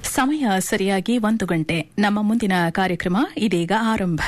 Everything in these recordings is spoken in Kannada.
ಸಮಯ ಸರಿಯಾಗಿ ಒಂದು ಗಂಟೆ ನಮ್ಮ ಮುಂದಿನ ಕಾರ್ಯಕ್ರಮ ಇದೀಗ ಆರಂಭ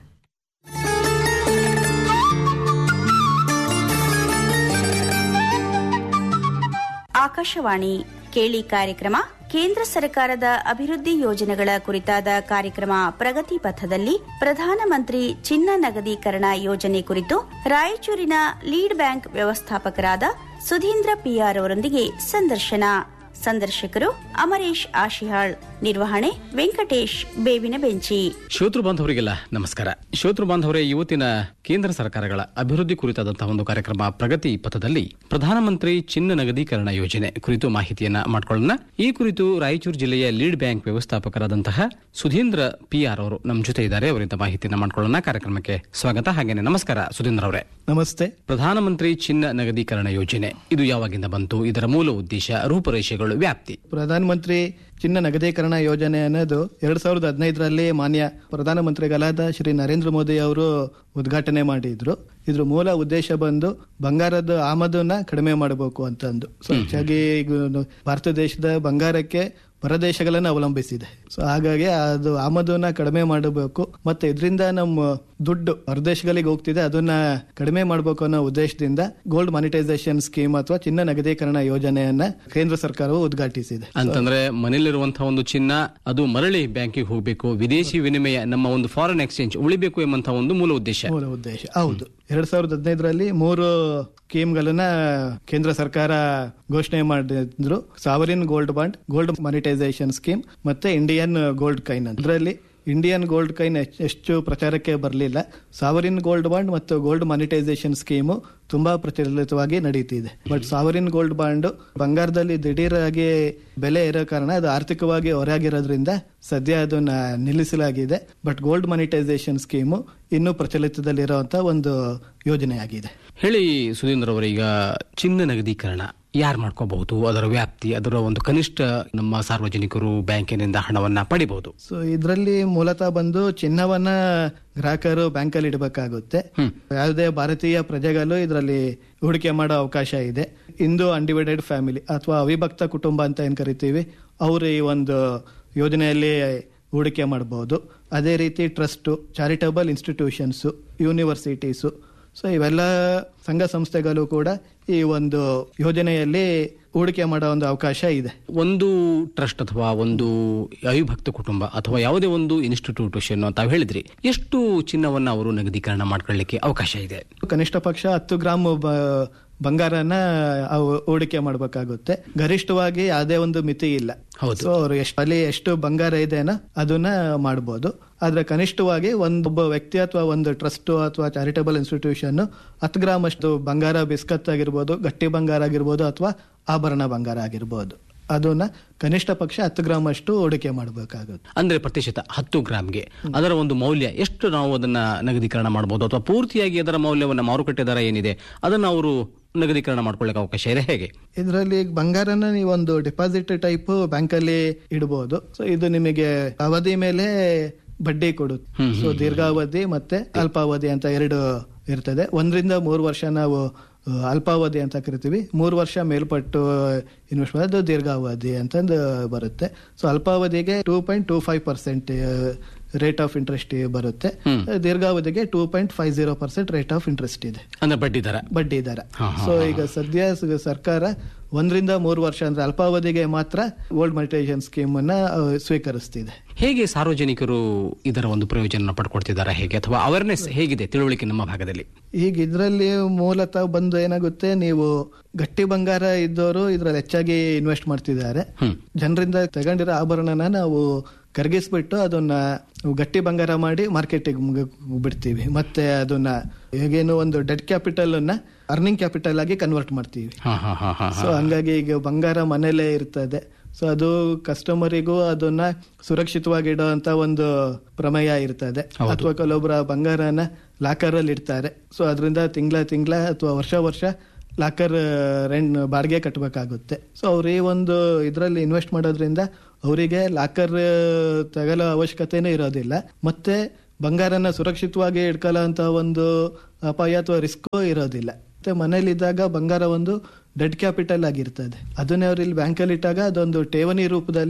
ಆಕಾಶವಾಣಿ ಕೇಳಿ ಕಾರ್ಯಕ್ರಮ ಕೇಂದ್ರ ಸರ್ಕಾರದ ಅಭಿವೃದ್ಧಿ ಯೋಜನೆಗಳ ಕುರಿತಾದ ಕಾರ್ಯಕ್ರಮ ಪ್ರಗತಿ ಪಥದಲ್ಲಿ ಪ್ರಧಾನಮಂತ್ರಿ ಚಿನ್ನ ನಗದೀಕರಣ ಯೋಜನೆ ಕುರಿತು ರಾಯಚೂರಿನ ಲೀಡ್ ಬ್ಯಾಂಕ್ ವ್ಯವಸ್ಥಾಪಕರಾದ ಸುಧೀಂದ್ರ ಪಿಆರ್ ಅವರೊಂದಿಗೆ ಸಂದರ್ಶನ ಸಂದರ್ಶಕರು ಅಮರೇಶ್ ಆಶಿಹಾಳ್ ನಿರ್ವಹಣೆ ವೆಂಕಟೇಶ್ ಬೇವಿನ ಬೆಂಚಿ ಶ್ರೋತೃ ಬಾಂಧವರಿಗೆಲ್ಲ ನಮಸ್ಕಾರ ಶ್ರೋತೃ ಬಾಂಧವರೇ ಇವತ್ತಿನ ಕೇಂದ್ರ ಸರ್ಕಾರಗಳ ಅಭಿವೃದ್ಧಿ ಕುರಿತಾದಂತಹ ಒಂದು ಕಾರ್ಯಕ್ರಮ ಪ್ರಗತಿ ಪಥದಲ್ಲಿ ಪ್ರಧಾನಮಂತ್ರಿ ಚಿನ್ನ ನಗದೀಕರಣ ಯೋಜನೆ ಕುರಿತು ಮಾಹಿತಿಯನ್ನ ಮಾಡಿಕೊಳ್ಳೋಣ ಈ ಕುರಿತು ರಾಯಚೂರು ಜಿಲ್ಲೆಯ ಲೀಡ್ ಬ್ಯಾಂಕ್ ವ್ಯವಸ್ಥಾಪಕರಾದಂತಹ ಸುಧೀಂದ್ರ ಪಿಆರ್ ಅವರು ನಮ್ಮ ಜೊತೆ ಇದ್ದಾರೆ ಅವರಿಂದ ಮಾಹಿತಿಯನ್ನ ಮಾಡಿಕೊಳ್ಳೋಣ ಕಾರ್ಯಕ್ರಮಕ್ಕೆ ಸ್ವಾಗತ ಹಾಗೇನೆ ನಮಸ್ಕಾರ ಸುಧೀಂದ್ರ ಅವರೇ ನಮಸ್ತೆ ಪ್ರಧಾನಮಂತ್ರಿ ಚಿನ್ನ ನಗದೀಕರಣ ಯೋಜನೆ ಇದು ಯಾವಾಗಿಂದ ಬಂತು ಇದರ ಮೂಲ ಉದ್ದೇಶ ರೂಪರೇಷೆಗಳು ವ್ಯಾಪ್ತಿ ಪ್ರಧಾನಮಂತ್ರಿ ಚಿನ್ನ ನಗದೀಕರಣ ಯೋಜನೆ ಅನ್ನೋದು ಎರಡ್ ಸಾವಿರದ ಹದಿನೈದರಲ್ಲಿ ಮಾನ್ಯ ಪ್ರಧಾನಮಂತ್ರಿಗಳಾದ ಶ್ರೀ ನರೇಂದ್ರ ಮೋದಿ ಅವರು ಉದ್ಘಾಟನೆ ಮಾಡಿದ್ರು ಇದ್ರ ಮೂಲ ಉದ್ದೇಶ ಬಂದು ಬಂಗಾರದ ಆಮದನ್ನ ಕಡಿಮೆ ಮಾಡಬೇಕು ಅಂತಂದು ಸೊ ಹೆಚ್ಚಾಗಿ ಈಗ ಭಾರತ ದೇಶದ ಬಂಗಾರಕ್ಕೆ ಹೊರದೇಶಗಳನ್ನ ಅವಲಂಬಿಸಿದೆ ಸೊ ಹಾಗಾಗಿ ಅದು ಆಮದನ್ನ ಕಡಿಮೆ ಮಾಡಬೇಕು ಮತ್ತೆ ಇದರಿಂದ ನಮ್ಮ ದುಡ್ಡು ಹೊರದೇಶಗಳಿಗೆ ಹೋಗ್ತಿದೆ ಅದನ್ನ ಕಡಿಮೆ ಮಾಡಬೇಕು ಅನ್ನೋ ಉದ್ದೇಶದಿಂದ ಗೋಲ್ಡ್ ಮಾನಿಟೈಸೇಷನ್ ಸ್ಕೀಮ್ ಅಥವಾ ಚಿನ್ನ ನಗದೀಕರಣ ಯೋಜನೆಯನ್ನ ಕೇಂದ್ರ ಸರ್ಕಾರವು ಉದ್ಘಾಟಿಸಿದೆ ಅಂತಂದ್ರೆ ಮನೇಲಿರುವಂತಹ ಒಂದು ಚಿನ್ನ ಅದು ಮರಳಿ ಬ್ಯಾಂಕಿಗೆ ಹೋಗಬೇಕು ವಿದೇಶಿ ವಿನಿಮಯ ನಮ್ಮ ಒಂದು ಫಾರಿನ್ ಎಕ್ಸ್ಚೇಂಜ್ ಉಳಿಬೇಕು ಎಂಬಂತಹ ಒಂದು ಮೂಲ ಉದ್ದೇಶ ಮೂಲ ಉದ್ದೇಶ ಹೌದು ಎರಡ್ ಸಾವಿರದ ಹದಿನೈದರಲ್ಲಿ ಮೂರು ಸ್ಕೀಮ್ಗಳನ್ನ ಕೇಂದ್ರ ಸರ್ಕಾರ ಘೋಷಣೆ ಮಾಡಿದ್ರು sovereign gold bond gold monetisation scheme ಮತ್ತೆ ಇಂಡಿಯನ್ ಗೋಲ್ಡ್ ಕೈನ್ ಅದರಲ್ಲಿ ಇಂಡಿಯನ್ ಗೋಲ್ಡ್ ಕೈನ್ ಎಷ್ಟು ಪ್ರಚಾರಕ್ಕೆ ಬರಲಿಲ್ಲ ಸಾವರಿನ್ ಗೋಲ್ಡ್ ಬಾಂಡ್ ಮತ್ತು ಗೋಲ್ಡ್ ಮಾನಿಟೈಸೇಷನ್ ಸ್ಕೀಮು ತುಂಬಾ ಪ್ರಚಲಿತವಾಗಿ ನಡೀತಿದೆ ಬಟ್ ಸಾವರಿನ್ ಗೋಲ್ಡ್ ಬಾಂಡ್ ಬಂಗಾರದಲ್ಲಿ ದಿಢೀರಾಗಿ ಬೆಲೆ ಇರೋ ಕಾರಣ ಅದು ಆರ್ಥಿಕವಾಗಿ ಹೊರಗಿರೋದ್ರಿಂದ ಸದ್ಯ ಅದನ್ನ ನಿಲ್ಲಿಸಲಾಗಿದೆ ಬಟ್ ಗೋಲ್ಡ್ ಮಾನಿಟೈಸೇಷನ್ ಸ್ಕೀಮು ಇನ್ನೂ ಪ್ರಚಲಿತದಲ್ಲಿರುವಂತ ಒಂದು ಯೋಜನೆಯಾಗಿದೆ ಹೇಳಿ ಸುಧೀಂದ್ರ ಅವರೀಗ ಚಿನ್ನ ನಗದೀಕರಣ ಯಾರು ಮಾಡ್ಕೋಬಹುದು ಅದರ ವ್ಯಾಪ್ತಿ ಅದರ ಒಂದು ಕನಿಷ್ಠ ನಮ್ಮ ಸಾರ್ವಜನಿಕರು ಬ್ಯಾಂಕಿನಿಂದ ಹಣವನ್ನ ಪಡಿಬಹುದು ಸೊ ಇದರಲ್ಲಿ ಮೂಲತಃ ಬಂದು ಚಿನ್ನವನ್ನ ಗ್ರಾಹಕರು ಬ್ಯಾಂಕಲ್ಲಿ ಇಡಬೇಕಾಗುತ್ತೆ ಯಾವುದೇ ಭಾರತೀಯ ಪ್ರಜೆಗಳು ಇದರಲ್ಲಿ ಹೂಡಿಕೆ ಮಾಡೋ ಅವಕಾಶ ಇದೆ ಇಂದು ಅನ್ಡಿವೈಡೆಡ್ ಫ್ಯಾಮಿಲಿ ಅಥವಾ ಅವಿಭಕ್ತ ಕುಟುಂಬ ಅಂತ ಏನ್ ಕರಿತೀವಿ ಅವರು ಈ ಒಂದು ಯೋಜನೆಯಲ್ಲಿ ಹೂಡಿಕೆ ಮಾಡಬಹುದು ಅದೇ ರೀತಿ trust charitable institutions universities so ಇವೆಲ್ಲ ಸಂಘ ಸಂಸ್ಥೆಗಳು ಕೂಡ ಈ ಒಂದು ಯೋಜನೆಯಲ್ಲಿ ಹೂಡಿಕೆ ಮಾಡೋ ಒಂದು ಅವಕಾಶ ಇದೆ ಒಂದು ಟ್ರಸ್ಟ್ ಅಥವಾ ಒಂದು ಅವಿಭಕ್ತ ಕುಟುಂಬ ಅಥವಾ ಯಾವುದೇ ಒಂದು ಇನ್ಸ್ಟಿಟ್ಯೂಷನ್ ತಾವು ಹೇಳಿದ್ರಿ ಎಷ್ಟು ಚಿನ್ನವನ್ನ ಅವರು ನಗದೀಕರಣ ಮಾಡ್ಕೊಳ್ಳಿಕ್ಕೆ ಅವಕಾಶ ಇದೆ ಕನಿಷ್ಠ ಪಕ್ಷ ಹತ್ತು ಗ್ರಾಮ್ ಬ- ಬಂಗಾರನ ಅವು ಹೂಡಿಕೆ ಮಾಡಬೇಕಾಗುತ್ತೆ ಗರಿಷ್ಠವಾಗಿ ಯಾವುದೇ ಒಂದು ಮಿತಿ ಇಲ್ಲ ಹೌದು. ಸೊ ಅವರು ಎಷ್ಟು ಅಲ್ಲಿ ಎಷ್ಟು ಬಂಗಾರ ಇದೆನೋ ಅದನ್ನ ಮಾಡಬಹುದು ಆದ್ರೆ ಕನಿಷ್ಠವಾಗಿ ಒಂದೊಬ್ಬ ವ್ಯಕ್ತಿ ಅಥವಾ ಒಂದು ಟ್ರಸ್ಟ್ ಅಥವಾ ಚಾರಿಟಬಲ್ ಇನ್ಸ್ಟಿಟ್ಯೂಷನ್ ಹತ್ತು ಗ್ರಾಮ್ ಅಷ್ಟು ಬಂಗಾರ ಬಿಸ್ಕತ್ ಆಗಿರ್ಬೋದು ಗಟ್ಟಿ ಬಂಗಾರ ಆಗಿರ್ಬೋದು ಅಥವಾ ಆಭರಣ ಬಂಗಾರ ಆಗಿರ್ಬೋದು ಅದನ್ನ ಕನಿಷ್ಠ ಪಕ್ಷ ಹತ್ತು ಗ್ರಾಮ್ ಅಷ್ಟು ಹೂಡಿಕೆ ಮಾಡಬೇಕಾಗುತ್ತೆ ಅಂದ್ರೆ ಪ್ರತಿಶತ ಹತ್ತು ಗ್ರಾಮ್ಗೆ ಅದರ ಒಂದು ಮೌಲ್ಯ ಎಷ್ಟು ನಾವು ಅದನ್ನ ನಗದೀಕರಣ ಮಾಡಬಹುದು ಅಥವಾ ಪೂರ್ತಿಯಾಗಿ ಅದರ ಮೌಲ್ಯವನ್ನ ಮಾರುಕಟ್ಟೆ ದರ ಏನಿದೆ ಅದನ್ನ ಅವರು ನಗದೀಕರಣ ಮಾಡ್ಕೊಳ್ಳಿಕ್ಕೆ ಅವಕಾಶ ಇದೆ ಹೇಗೆ ಇದರಲ್ಲಿ ಬಂಗಾರನ ನೀವೊಂದು ಡಿಪಾಸಿಟ್ ಟೈಪ್ ಬ್ಯಾಂಕಲ್ಲಿ ಇಡಬಹುದು ಸೊ ಇದು ನಿಮಗೆ ಅವಧಿ ಮೇಲೆ ಬಡ್ಡಿ ಕೊಡುತ್ತೆ ಸೊ ದೀರ್ಘಾವಧಿ ಮತ್ತೆ ಅಲ್ಪಾವಧಿ ಅಂತ ಎರಡು ಇರ್ತದೆ ಒಂದರಿಂದ ಮೂರು ವರ್ಷ ನಾವು ಆ, ಅಲ್ಪಾವಧಿ ಅಂತ ಕರಿತೀವಿ ಮೂರು ವರ್ಷ ಮೇಲ್ಪಟ್ಟು ಇನ್ವೆಸ್ಟ್ ಮಾಡೋದು ದೀರ್ಘಾವಧಿ ಅಂತಂದು ಬರುತ್ತೆ ಸೊ ಅಲ್ಪಾವಧಿಗೆ two point two five percent rate of interest ಬರುತ್ತೆ ದೀರ್ಘಾವಧಿಗೆ two point five zero percent rate of interest ಇದೆ ಅಂದ್ರೆ ಬಡ್ಡಿ ದರ ಬಡ್ಡಿ ದರ ಸೊ ಈಗ ಸದ್ಯ ಸ- ಸರ್ಕಾರ ಒಂದರಿಂದ ಮೂರು ವರ್ಷ ಅಂದ್ರೆ ಅಲ್ಪಾವಧಿಗೆ ಮಾತ್ರ ಗೋಲ್ಡ್ ಮಾನಿಟೈಸೇಷನ್ ಸ್ಕೀಮ್ ಅನ್ನ ಆ, ಸ್ವೀಕರಿಸ್ತಿದೆ ಹೇಗೆ ಸಾರ್ವಜನಿಕರು ಇದರ ಒಂದು ಪ್ರಯೋಜನ ಪಡ್ಕೊಳ್ತಿದ್ದಾರೆ ಹೇಗೆ ಅಥವಾ ಅವೇರ್ನೆಸ್ ಹೇಗಿದೆ ತಿಳುವಳಿಕೆ ನಮ್ಮ ಭಾಗದಲ್ಲಿ ಈಗ ಇದರಲ್ಲಿ ಮೂಲತಃ ಬಂದು ಏನಾಗುತ್ತೆ ನೀವು ಗಟ್ಟಿ ಬಂಗಾರ ಇದ್ದವರು ಇದ್ರಲ್ಲಿ ಹೆಚ್ಚಾಗಿ ಇನ್ವೆಸ್ಟ್ ಮಾಡ್ತಿದ್ದಾರೆ ಜನರಿಂದ ತಗೊಂಡಿರೋ ಆಭರಣನ ನಾವು ಕರಗಿಸ್ಬಿಟ್ಟು ಅದನ್ನ ಗಟ್ಟಿ ಬಂಗಾರ ಮಾಡಿ ಮಾರ್ಕೆಟಿಗೆ ಬಿಡ್ತೀವಿ ಮತ್ತೆ ಅದನ್ನ ಹೇಗೇನು ಒಂದು ಡೆಡ್ ಕ್ಯಾಪಿಟಲ್ ಅನ್ನ ಅರ್ನಿಂಗ್ ಕ್ಯಾಪಿಟಲ್ ಆಗಿ ಕನ್ವರ್ಟ್ ಮಾಡ್ತೀವಿ ಹಾ ಹಾ ಹಾ ಹಾ ಸೊ ಹಂಗಾಗಿ ಈಗ ಬಂಗಾರ ಮನೇಲೆ ಇರ್ತದೆ ಸೊ ಅದು ಕಸ್ಟಮರಿಗೂ ಅದನ್ನ ಸುರಕ್ಷಿತವಾಗಿ ಇಡುವಂತ ಒಂದು ಪ್ರಮೇಯ ಇರ್ತದೆ ಅಥವಾ ಕೆಲವೊಬ್ಬರ ಬಂಗಾರನ ಲಾಕರ್ ಅಲ್ಲಿ ಇಡ್ತಾರೆ ಸೊ ಅದರಿಂದ ತಿಂಗಳ ತಿಂಗಳ ಅಥವಾ ವರ್ಷ ವರ್ಷ ಲಾಕರ್ ರೆಂಟ್ ಬಾಡಿಗೆ ಕಟ್ಟಬೇಕಾಗುತ್ತೆ ಸೊ ಅವ್ರು ಈ ಒಂದು ಇದರಲ್ಲಿ ಇನ್ವೆಸ್ಟ್ ಮಾಡೋದ್ರಿಂದ ಅವರಿಗೆ ಲಾಕರ್ ತಗೊಳ್ಳೋ ಅವಶ್ಯಕತೆನೇ ಇರೋದಿಲ್ಲ ಮತ್ತೆ ಬಂಗಾರನ ಸುರಕ್ಷಿತವಾಗಿ ಇಟ್ಕೊಳ್ಳೋ ಅಂತ ಒಂದು ಅಪಾಯ ಅಥವಾ ರಿಸ್ಕ್ ಇರೋದಿಲ್ಲ ಮತ್ತೆ ಮನೇಲಿದ್ದಾಗ ಬಂಗಾರ ಒಂದು ಡೆಡ್ ಕ್ಯಾಪಿಟಲ್ ಆಗಿರ್ತದೆ ಅದನ್ನೇ ಅವ್ರು ಇಲ್ಲಿ ಬ್ಯಾಂಕಲ್ಲಿ ಇಟ್ಟಾಗ ಅದೊಂದು ಠೇವಣಿ ರೂಪದಲ್ಲಿ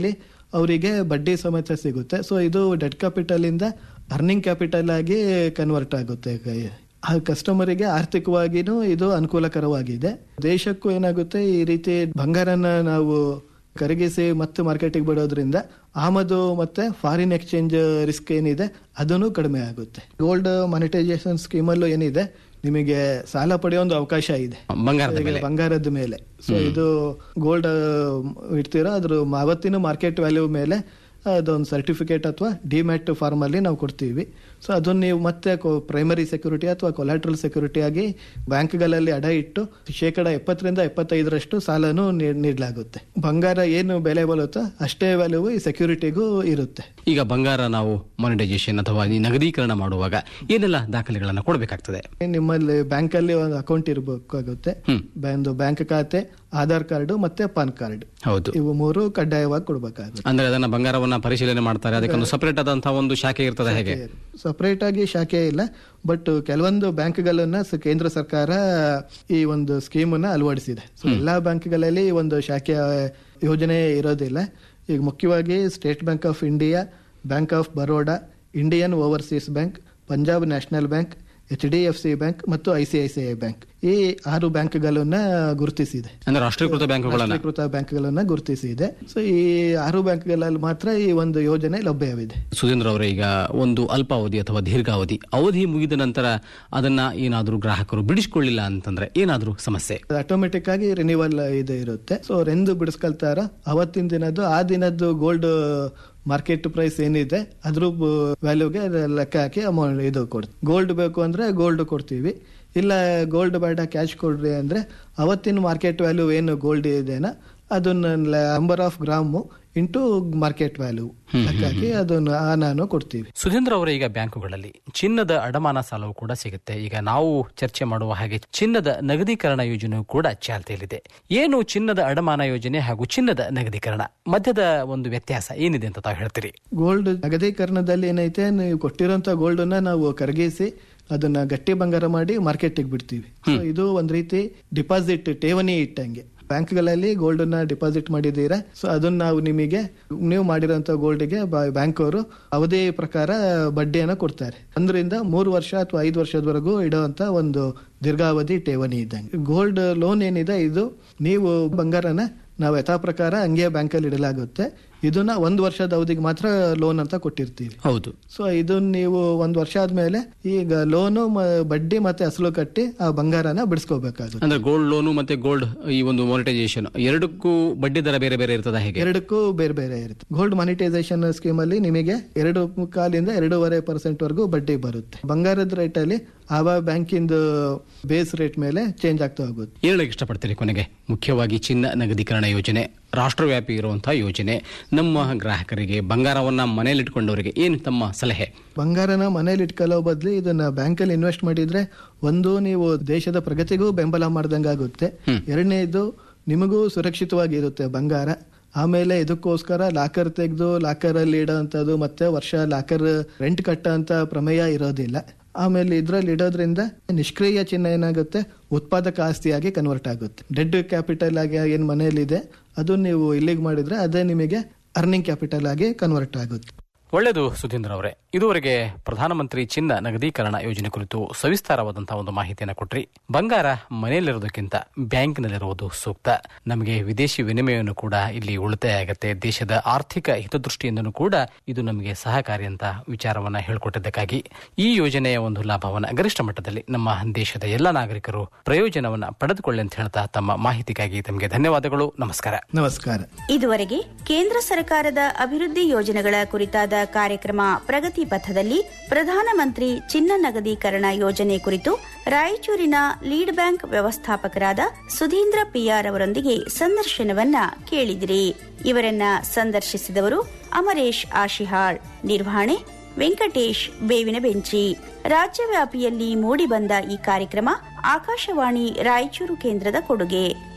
ಅವರಿಗೆ ಬಡ್ಡಿ ಸಮೇತ ಸಿಗುತ್ತೆ ಸೊ ಇದು ಡೆಡ್ ಕ್ಯಾಪಿಟಲ್ ಇಂದ ಅರ್ನಿಂಗ್ ಕ್ಯಾಪಿಟಲ್ ಆಗಿ ಕನ್ವರ್ಟ್ ಆಗುತ್ತೆ ಆ ಕಸ್ಟಮರಿಗೆ ಆರ್ಥಿಕವಾಗಿನೂ ಇದು ಅನುಕೂಲಕರವಾಗಿದೆ ದೇಶಕ್ಕೂ ಏನಾಗುತ್ತೆ ಈ ರೀತಿ ಬಂಗಾರನ ನಾವು ಕರಗಿಸಿ ಮತ್ತೆ ಮಾರ್ಕೆಟಿಗೆ ಬಿಡೋದ್ರಿಂದ ಆಮದು ಮತ್ತೆ ಫಾರಿನ್ ಎಕ್ಸ್ಚೇಂಜ್ ರಿಸ್ಕ್ ಏನಿದೆ ಅದನ್ನು ಕಡಿಮೆ ಆಗುತ್ತೆ ಗೋಲ್ಡ್ ಮಾನಿಟೈಸೇಷನ್ ಸ್ಕೀಮಲ್ಲೂ ಏನಿದೆ ನಿಮಗೆ ಸಾಲ ಪಡೆಯೋ ಒಂದು ಅವಕಾಶ ಇದೆ ಬಂಗಾರದ ಈಗ ಮೇಲೆ ಬಂಗಾರದ ಮೇಲೆ ಸೊ ಇದು ಗೋಲ್ಡ್ ಇಡ್ತೀರಾ ಅದ್ರ ಅವತ್ತಿನ ಮಾರ್ಕೆಟ್ ವ್ಯಾಲ್ಯೂ ಮೇಲೆ ಅದೊಂದು ಸರ್ಟಿಫಿಕೇಟ್ ಅಥವಾ ಡಿಮ್ಯಾಟ್ ಫಾರ್ಮ್ ಅಲ್ಲಿ ನಾವು ಕೊಡ್ತೀವಿ ಸೊ ಅದನ್ನ ನೀವು ಮತ್ತೆ ಪ್ರೈಮರಿ ಸೆಕ್ಯೂರಿಟಿ ಅಥವಾ ಕೊಲಾಟ್ರಲ್ ಸೆಕ್ಯೂರಿಟಿ ಆಗಿ ಬ್ಯಾಂಕ್ಗಳಲ್ಲಿ ಅಡ ಇಟ್ಟು ಶೇಕಡ ಎಪ್ಪತ್ತರಿಂದ ಎಪ್ಪತ್ತೈದರಷ್ಟು ಸಾಲನು ನೀಡಲಾಗುತ್ತೆ ಬಂಗಾರ ಏನು ಬೆಲೆ ಬರುತ್ತೋ ಅಷ್ಟೇ ವ್ಯಾಲ್ಯೂ ಈ ಸೆಕ್ಯೂರಿಟಿಗೂ ಇರುತ್ತೆ ಈಗ ಬಂಗಾರ ನಾವು ಮಾನಿಟೈಸೇಷನ್ ಅಥವಾ ಈ ನಗದೀಕರಣ ಮಾಡುವಾಗ ಏನೆಲ್ಲ ದಾಖಲೆಗಳನ್ನ ಕೊಡಬೇಕಾಗ್ತದೆ ನಿಮ್ಮಲ್ಲಿ ಬ್ಯಾಂಕ್ ಅಲ್ಲಿ ಒಂದು ಅಕೌಂಟ್ ಇರಬೇಕಾಗುತ್ತೆ ಹ್ಮ್. ಒಂದು ಬ್ಯಾಂಕ್ ಖಾತೆ ಆಧಾರ್ ಕಾರ್ಡ್ ಮತ್ತೆ ಪಾನ್ ಕಾರ್ಡ್ ಹೌದು ಇವು ಮೂರು ಕಡ್ಡಾಯವಾಗಿ ಕೊಡಬೇಕಾಗುತ್ತೆ ಅಂದ್ರೆ ಅದನ್ನ ಬಂಗಾರವನ್ನ ಪರಿಶೀಲನೆ ಮಾಡ್ತಾರೆ ಅದಕ್ಕೊಂದು ಸಪರೇಟ್ ಆದಂತಹ ಒಂದು ಶಾಖೆ ಇರ್ತದೆ ಹೇಗೆ ಸಪರೇಟ್ ಆಗಿ ಶಾಖೆ ಇಲ್ಲ ಬಟ್ ಕೆಲವೊಂದು ಬ್ಯಾಂಕ್ಗಳನ್ನ ಸ- ಕೇಂದ್ರ ಸರ್ಕಾರ ಈ ಒಂದು ಸ್ಕೀಮ್ ಅನ್ನ ಅಳವಡಿಸಿದೆ ಸೊ ಎಲ್ಲಾ ಬ್ಯಾಂಕ್ಗಳಲ್ಲಿ ಈ ಒಂದು ಶಾಖೆ ಯೋಜನೆ ಇರೋದಿಲ್ಲ ಈಗ ಮುಖ್ಯವಾಗಿ state bank of India bank of Baroda Indian overseas bank Punjab national bank H D F C bank ಮತ್ತು ಐಸಿಐಸಿಐ ಬ್ಯಾಂಕ್ ಈ ಆರು ಬ್ಯಾಂಕ್ಗಳನ್ನ ಗುರುತಿಸಿದೆ ಅಂದ್ರೆ ರಾಷ್ಟ್ರೀಕೃತ ಬ್ಯಾಂಕುಗಳನ್ನ ರಾಷ್ಟ್ರೀಕೃತ ಬ್ಯಾಂಕ್ಗಳನ್ನ ಗುರುತಿಸಿದೆ ಸೊ ಈ ಆರು ಬ್ಯಾಂಕ್ಗಳಲ್ಲಿ ಮಾತ್ರ ಈ ಒಂದು ಯೋಜನೆ ಲಭ್ಯವಿದೆ ಸುಧೀಂದ್ರ ಅವರೇ ಈಗ ಒಂದು ಅಲ್ಪಾವಧಿ ಅಥವಾ ದೀರ್ಘಾವಧಿ ಅವಧಿ ಮುಗಿದ ನಂತರ ಅದನ್ನ ಏನಾದರೂ ಗ್ರಾಹಕರು ಬಿಡಿಸಿಕೊಳ್ಳಿಲ್ಲ ಅಂತಂದ್ರೆ ಏನಾದರೂ ಸಮಸ್ಯೆ ಆಟೋಮೆಟಿಕ್ ಆಗಿ ರಿನಿವಲ್ ಇದು ಇರುತ್ತೆ ಸೊ ರೆಂದು ಬಿಡಿಸ್ಕೊಳ್ತಾರ ಅವತ್ತಿನ ದಿನದ್ದು ಆ ದಿನದ್ದು ಗೋಲ್ಡ್ ಮಾರ್ಕೆಟ್ ಪ್ರೈಸ್ ಏನಿದೆ ಅದ್ರ ವ್ಯಾಲ್ಯೂಗೆ ಲೆಕ್ಕ ಹಾಕಿ ಅಮೌಂಟ್ ಇದು ಕೊಡ್ತೀವಿ ಗೋಲ್ಡ್ ಬೇಕು ಅಂದ್ರೆ ಗೋಲ್ಡ್ ಕೊಡ್ತೀವಿ ಇಲ್ಲ ಗೋಲ್ಡ್ ಬೇಡ ಕ್ಯಾಶ್ ಕೊಡ್ರಿ ಅಂದ್ರೆ ಅವತ್ತಿನ ಮಾರ್ಕೆಟ್ ವ್ಯಾಲ್ಯೂ ಏನು ಗೋಲ್ಡ್ ಇದೆನಾ ಅದನ್ನ number of gram into market value ಲೆಕ್ಕ ಹಾಕಿ ಅದನ್ನ ಆ ನಾನು ಕೊಡ್ತೀವಿ ಸುಧೀಂದ್ರ ಅವರೇ ಈಗ ಬ್ಯಾಂಕುಗಳಲ್ಲಿ ಚಿನ್ನದ ಅಡಮಾನ ಸಾಲವು ಕೂಡ ಸಿಗುತ್ತೆ ಈಗ ನಾವು ಚರ್ಚೆ ಮಾಡುವ ಹಾಗೆ ಚಿನ್ನದ ನಗದೀಕರಣ ಯೋಜನೆಯು ಕೂಡ ಚಾಲ್ತಿಯಲ್ಲಿದೆ ಏನು ಚಿನ್ನದ ಅಡಮಾನ ಯೋಜನೆ ಹಾಗೂ ಚಿನ್ನದ ನಗದೀಕರಣ ಮಧ್ಯದ ಒಂದು ವ್ಯತ್ಯಾಸ ಏನಿದೆ ಅಂತ ತಾವು ಹೇಳ್ತೀರಿ ಗೋಲ್ಡ್ ನಗದೀಕರಣದಲ್ಲಿ ಏನೈತೆ ನೀವು ಕೊಟ್ಟಿರೋಂತ ಗೋಲ್ಡ್ ಅನ್ನ ನಾವು ಕರಗಿಸಿ ಅದನ್ನ ಗಟ್ಟಿ ಬಂಗಾರ ಮಾಡಿ ಮಾರ್ಕೆಟಿಗೆ ಬಿಡ್ತೀವಿ ಸೊ ಇದು ಒಂದ್ ರೀತಿ ಡಿಪಾಸಿಟ್ ಠೇವಣಿ ಇಟ್ಟಂಗೆ ಬ್ಯಾಂಕ್ಗಳಲ್ಲಿ ಗೋಲ್ಡ್ ಅನ್ನ ಡಿಪಾಸಿಟ್ ಮಾಡಿದ್ದೀರಾ ಸೊ ಅದನ್ನ ನಾವು ನಿಮಗೆ ನೀವು ಮಾಡಿರೋಂತ ಗೋಲ್ಡ್ಗೆ ಬ್ಯಾಂಕ್ ಅವರು ಅವಧಿ ಪ್ರಕಾರ ಬಡ್ಡಿಯನ್ನ ಕೊಡ್ತಾರೆ ಒಂದರಿಂದ ಮೂರು ವರ್ಷ ಅಥವಾ ಐದು ವರ್ಷದವರೆಗೂ ಇಡುವಂತ ಒಂದು ದೀರ್ಘಾವಧಿ ಠೇವಣಿ ಇದ್ದಂಗೆ ಗೋಲ್ಡ್ ಲೋನ್ ಏನಿದೆ ಇದು ನೀವು ಬಂಗಾರನ ನಾವು ಯಥಾ ಪ್ರಕಾರ ಹಂಗೆ ಬ್ಯಾಂಕಲ್ಲಿ ಇಡಲಾಗುತ್ತೆ ಇದನ್ನ ಒಂದು ವರ್ಷದ ಅವಧಿಗೆ ಮಾತ್ರ ಲೋನ್ ಅಂತ ಕೊಟ್ಟಿರ್ತೀವಿ ಹೌದು ಸೊ ಇದನ್ನ ನೀವು ಒಂದು ವರ್ಷ ಆದ್ಮೇಲೆ ಈಗ ಲೋನು ಬಡ್ಡಿ ಮತ್ತೆ ಅಸಲು ಕಟ್ಟಿ ಆ ಬಂಗಾರನ ಬಿಡಿಸ್ಕೋಬೇಕಾಗುತ್ತೆ ಅಂದ್ರೆ ಗೋಲ್ಡ್ ಲೋನು ಮತ್ತೆ ಗೋಲ್ಡ್ ಈ ಒಂದು ಮಾನಿಟೈಸೇಷನ್ ಎರಡಕ್ಕೂ ಬಡ್ಡಿ ದರ ಬೇರೆ ಬೇರೆ ಇರ್ತದ ಹೇಗೆ ಎರಡಕ್ಕೂ ಬೇರೆ ಬೇರೆ ಇರುತ್ತೆ ಗೋಲ್ಡ್ ಮಾನಿಟೈಸೇಷನ್ ಸ್ಕೀಮ್ ಅಲ್ಲಿ ನಿಮಗೆ ಎರಡು ಕಾಲಿಂದ ಎರಡೂವರೆ ಪರ್ಸೆಂಟ್ ವರೆಗೂ ಬಡ್ಡಿ ಬರುತ್ತೆ ಬಂಗಾರದ ರೇಟ್ ಅಲ್ಲಿ ಆವ ಬ್ಯಾಂಕಿಂದ ಬೇಸ್ ರೇಟ್ ಮೇಲೆ ಚೇಂಜ್ ಆಗ್ತಾ ಹೋಗುತ್ತೆ ಏನ್ ಹೇಳಕ್ ಇಷ್ಟಪಡ್ತೀರಿ ಕೊನೆಗೆ ಮುಖ್ಯವಾಗಿ ಚಿನ್ನ ನಗದೀಕರಣ ಯೋಜನೆ ರಾಷ್ಟ್ರವ್ಯಾಪಿ ಇರುವಂತಹ ಯೋಜನೆ ನಮ್ಮ ಗ್ರಾಹಕರಿಗೆ ಬಂಗಾರವನ್ನ ಮನೆಯಲ್ಲಿಟ್ಕೊಂಡವರಿಗೆ ಏನು ತಮ್ಮ ಸಲಹೆ ಬಂಗಾರನ ಮನೇಲಿ ಇಟ್ಕೊಳ್ಳೋ ಬದ್ಲು ಇದನ್ನ ಬ್ಯಾಂಕಲ್ಲಿ ಇನ್ವೆಸ್ಟ್ ಮಾಡಿದ್ರೆ ಒಂದು ನೀವು ದೇಶದ ಪ್ರಗತಿಗೂ ಬೆಂಬಲ ಮಾಡ್ದಂಗಾಗುತ್ತೆ ಎರಡನೇದು ನಿಮಗೂ ಸುರಕ್ಷಿತವಾಗಿರುತ್ತೆ ಬಂಗಾರ ಆಮೇಲೆ ಇದಕ್ಕೋಸ್ಕರ ಲಾಕರ್ ತೆಗೆದು ಲಾಕರ್ ಅಲ್ಲಿ ಇಡೋಂಥದ್ದು ಮತ್ತೆ ವರ್ಷ ಲಾಕರ್ ರೆಂಟ್ ಕಟ್ಟೋಂತ ಪ್ರಮೇಯ ಇರೋದಿಲ್ಲ ಆಮೇಲೆ ಇದ್ರಲ್ಲಿ ಇಡೋದ್ರಿಂದ ನಿಷ್ಕ್ರಿಯ ಚಿನ್ನ ಏನಾಗುತ್ತೆ ಉತ್ಪಾದಕ ಆಸ್ತಿಯಾಗಿ ಕನ್ವರ್ಟ್ ಆಗುತ್ತೆ ಡೆಡ್ ಕ್ಯಾಪಿಟಲ್ ಆಗಿ ಏನ್ ಮನೆಯಲ್ಲಿದೆ ಅದು ನೀವು ಇಲ್ಲಿಗೆ ಮಾಡಿದ್ರೆ ಅದೇ ನಿಮಗೆ ಅರ್ನಿಂಗ್ ಕ್ಯಾಪಿಟಲ್ ಆಗಿ ಕನ್ವರ್ಟ್ ಆಗುತ್ತೆ ಒಳ್ಳೆಯದು ಸುಧೀಂದ್ರ ಅವರೇ ಇದುವರೆಗೆ ಪ್ರಧಾನಮಂತ್ರಿ ಚಿನ್ನ ನಗದೀಕರಣ ಯೋಜನೆ ಕುರಿತು ಸವಿಸ್ತಾರವಾದಂತಹ ಒಂದು ಮಾಹಿತಿಯನ್ನು ಕೊಟ್ರಿ ಬಂಗಾರ ಮನೆಯಲ್ಲಿರೋದಕ್ಕಿಂತ ಬ್ಯಾಂಕ್ನಲ್ಲಿರುವುದು ಸೂಕ್ತ ನಮಗೆ ವಿದೇಶಿ ವಿನಿಮಯವನ್ನು ಕೂಡ ಇಲ್ಲಿ ಉಳಿತಾಯ ಆಗತ್ತೆ ದೇಶದ ಆರ್ಥಿಕ ಹಿತದೃಷ್ಟಿಯಿಂದನೂ ಕೂಡ ಇದು ನಮಗೆ ಸಹಕಾರಿ ಅಂತ ವಿಚಾರವನ್ನ ಹೇಳಿಕೊಟ್ಟಿದ್ದಕ್ಕಾಗಿ ಈ ಯೋಜನೆಯ ಒಂದು ಲಾಭವನ್ನ ಗರಿಷ್ಠ ಮಟ್ಟದಲ್ಲಿ ನಮ್ಮ ದೇಶದ ಎಲ್ಲ ನಾಗರಿಕರು ಪ್ರಯೋಜನವನ್ನ ಪಡೆದುಕೊಳ್ಳಿ ಅಂತ ಹೇಳ್ತಾ ತಮ್ಮ ಮಾಹಿತಿಗಾಗಿ ತಮಗೆ ಧನ್ಯವಾದಗಳು ನಮಸ್ಕಾರ ನಮಸ್ಕಾರ ಇದುವರೆಗೆ ಕೇಂದ್ರ ಸರ್ಕಾರದ ಅಭಿವೃದ್ಧಿ ಯೋಜನೆಗಳ ಕುರಿತಾದ ಕಾರ್ಯಕ್ರಮ ಪ್ರಗತಿ ಪಥದಲ್ಲಿ ಪ್ರಧಾನಮಂತ್ರಿ ಚಿನ್ನ ನಗದೀಕರಣ ಯೋಜನೆ ಕುರಿತು ರಾಯಚೂರಿನ ಲೀಡ್ ಬ್ಯಾಂಕ್ ವ್ಯವಸ್ಥಾಪಕರಾದ ಸುಧೀಂದ್ರ ಪಿಯಾರ್ ಅವರೊಂದಿಗೆ ಸಂದರ್ಶನವನ್ನ ಕೇಳಿದಿರಿ ಇವರನ್ನ ಸಂದರ್ಶಿಸಿದವರು ಅಮರೇಶ್ ಆಶಿಹಾಳ್ ನಿರ್ವಹಣೆ ವೆಂಕಟೇಶ್ ಬೇವಿನ ಬೆಂಚಿ ರಾಜ್ಯವ್ಯಾಪಿಯಲ್ಲಿ ಮೂಡಿಬಂದ ಈ ಕಾರ್ಯಕ್ರಮ ಆಕಾಶವಾಣಿ ರಾಯಚೂರು ಕೇಂದ್ರದ ಕೊಡುಗೆ